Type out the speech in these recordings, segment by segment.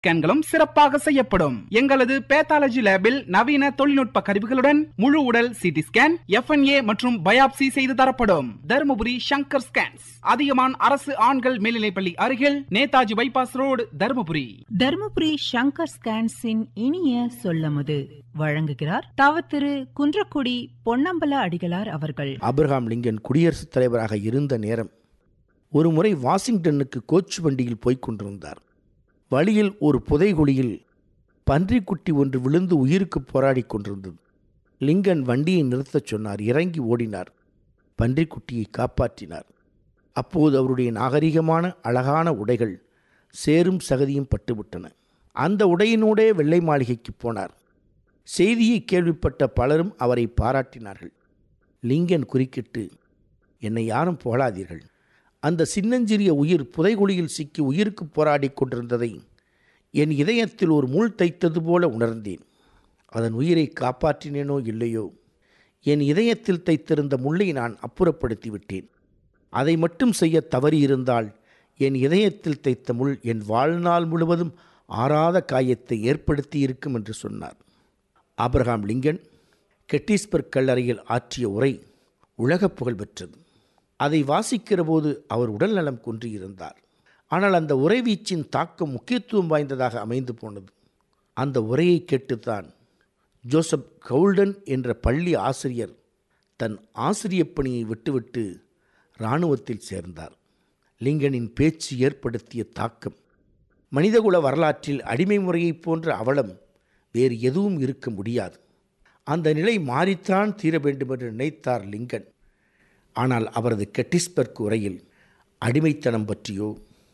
ஸ்கேன்களும் சிறப்பாக செய்யப்படும் எங்களது பேத்தாலஜி லேபில் நவீன தொழில்நுட்ப கருவிகளுடன் முழு உடல் சிடி ஸ்கேன் எஃப்என்ஏ மற்றும் பயாப்சி செய்து தரப்படும் தருமபுரி சங்கர் ஸ்கேன்ஸ் அதியமான் அரசு ஆண்கள் மேல்நிலைப்பள்ளி அருகில் நேதாஜி பைபாஸ் ரோடு தருமபுரி தருமபுரி சங்கர் ஸ்கேன்ஸின் இனிய சொல்லமுது வழங்குகிறார் தவத்திரு குன்றக்குடி பொன்னம்பல அடிகளார் அவர்கள் ஆபிரகாம் லிங்கன் குடியரசுத் தலைவராக இருந்த நேரம் ஒரு முறை வாஷிங்டனுக்கு கோச் வண்டியில் போய்க் கொண்டிருந்தார் வழியில் ஒரு புதைகுழியில் பன்றிக்குட்டி ஒன்று விழுந்து உயிருக்கு போராடி கொண்டிருந்தது லிங்கன் வண்டியை நிறுத்தச் சொன்னார் இறங்கி ஓடினார் பன்றிக்குட்டியை காப்பாற்றினார் அப்போது அவருடைய நாகரிகமான அழகான உடைகள் சேரும் சகதியும் பட்டுவிட்டன அந்த உடையினூடே வெள்ளை மாளிகைக்கு போனார் செய்தியை கேள்விப்பட்ட பலரும் அவரை பாராட்டினார்கள் லிங்கன் குறுக்கிட்டு என்னை யாரும் புகழாதீர்கள் அந்த சின்னஞ்சிறிய உயிர் புதைகுழியில் சிக்கி உயிருக்கு போராடி கொண்டிருந்ததை என் இதயத்தில் ஒரு முள் தைத்தது போல உணர்ந்தேன் அதன் உயிரை காப்பாற்றினேனோ இல்லையோ என் இதயத்தில் தைத்திருந்த முள்ளை நான் அப்புறப்படுத்தி விட்டேன் அதை மட்டும் செய்ய தவறியிருந்தால் என் இதயத்தில் தைத்த முள் என் வாழ்நாள் முழுவதும் ஆறாத காயத்தை ஏற்படுத்தி இருக்கும் என்று சொன்னார் ஆபிரகாம் லிங்கன் கெட்டிஸ்பர்க் கல்லறையில் ஆற்றிய உரை உலகப் புகழ் பெற்றது அதை வாசிக்கிற போது அவர் உடல்நலம் குன்றியிருந்தார் ஆனால் அந்த உரைவீச்சின் தாக்கம் முக்கியத்துவம் வாய்ந்ததாக அமைந்து போனது அந்த உரையை கேட்டுத்தான் ஜோசப் கவுல்டன் என்ற பள்ளி ஆசிரியர் தன் ஆசிரியப் பணியை விட்டுவிட்டு இராணுவத்தில் சேர்ந்தார் லிங்கனின் பேச்சு ஏற்படுத்திய தாக்கம் மனிதகுல வரலாற்றில் அடிமை முறையைப் போன்ற அவலம் வேறு எதுவும் இருக்க முடியாது அந்த நிலை மாறித்தான் தீர வேண்டுமென்று நினைத்தார் லிங்கன் ஆனால் அவரது கெட்டிஸ்பர்க் உரையில் அடிமைத்தனம் பற்றியோ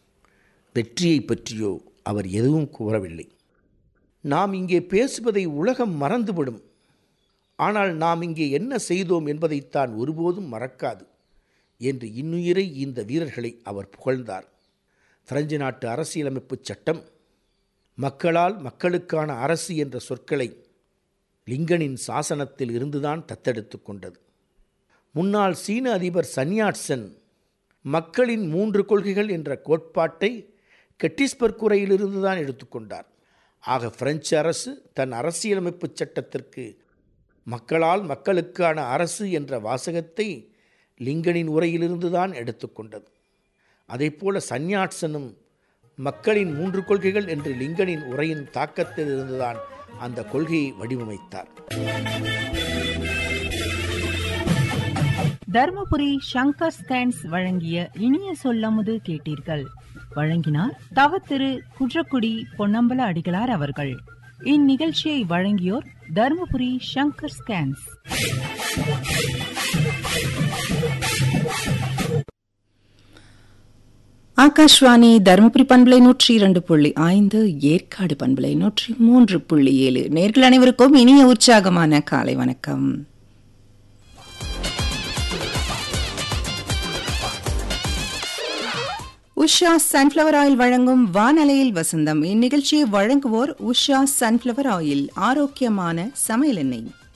வெற்றியை பற்றியோ அவர் எதுவும் கூறவில்லை நாம் இங்கே பேசுவதை உலகம் மறந்துவிடும் ஆனால் நாம் இங்கே என்ன செய்தோம் என்பதைத்தான் ஒருபோதும் மறக்காது என்று இன்னுயிரை இந்த வீரர்களை அவர் புகழ்ந்தார் பிரெஞ்சு நாட்டு அரசியலமைப்பு சட்டம் மக்களால் மக்களுக்கான அரசு என்ற சொற்களை லிங்கனின் சாசனத்தில் இருந்துதான் தத்தெடுத்து கொண்டது முன்னாள் சீன அதிபர் சன்யாட்சன் மக்களின் மூன்று கொள்கைகள் என்ற கோட்பாட்டை கெட்டிஸ்பர்க் உரையிலிருந்து தான் எடுத்துக்கொண்டார் ஆக பிரெஞ்சு அரசு தன் அரசியலமைப்பு சட்டத்திற்கு மக்களால் மக்களுக்கான அரசு என்ற வாசகத்தை லிங்கனின் உரையிலிருந்து தான் எடுத்துக்கொண்டது அதேபோல சன்யாட்சனும் மக்களின் மூன்று கொள்கைகள் என்று லிங்கனின் உரையின் தாக்கத்தில் இருந்துதான் அந்த கொள்கையை வடிவமைத்தார் தருமபுரி சங்கர் ஸ்கேன்ஸ் வழங்கிய இனிய சொல்லமுது கேட்டீர்கள் வழங்கினார் தவத்திரு குன்றக்குடி பொன்னம்பல அடிகளார் அவர்கள் இந்நிகழ்ச்சியை வழங்கியோர் தருமபுரி சங்கர் ஸ்கேன்ஸ் ஆகாஷ்வாணி தருமபுரி பண்பலை நூற்றி இரண்டு புள்ளி ஐந்து ஏற்காடு பண்பலை நூற்றி மூன்று புள்ளி ஏழு நேர்கள் அனைவருக்கும் இனிய உற்சாகமான காலை வணக்கம் உஷா சன்ஃப்ளவர் ஆயில் வழங்கும் வானலையில் வசந்தம் இந்நிகழ்ச்சியை வழங்குவோர் உஷா சன்ஃப்ளவர் ஆயில் ஆரோக்கியமான சமையல் எண்ணெய்